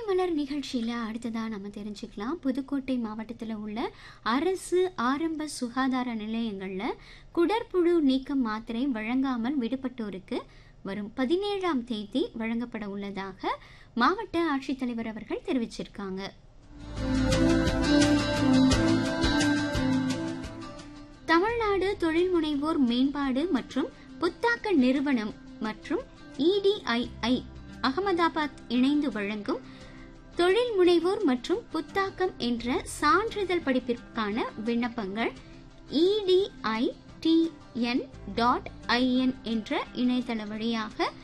மலர் நிகழ்ச்சியில் அடுத்ததாக நம்ம தெரிஞ்சுக்கலாம் புதுக்கோட்டை மாவட்டத்தில் உள்ள அரசு ஆரம்ப சுகாதார நிலையங்களில் குடற்புழு நீக்கம் மாத்திரை வழங்காமல் விடுபட்டோருக்கு வரும் பதினேழாம் தேதி வழங்கப்பட உள்ளதாக மாவட்ட ஆட்சித்தலைவர் அவர்கள் தெரிவிச்சிருக்காங்க தமிழ்நாடு தொழில் முனைவோர் மேம்பாடு மற்றும் புத்தாக்க நிறுவனம் மற்றும் இடிஐஐ அகமதாபாத் இணைந்து வழங்கும் தொழில் முனைவோர் மற்றும் புத்தாக்கம் என்ற சான்றிதழ் படிப்பிற்கான விண்ணப்பங்கள் இடிஐடிஎன் டாட் ஐஎன் என்ற இணையதள வழியாக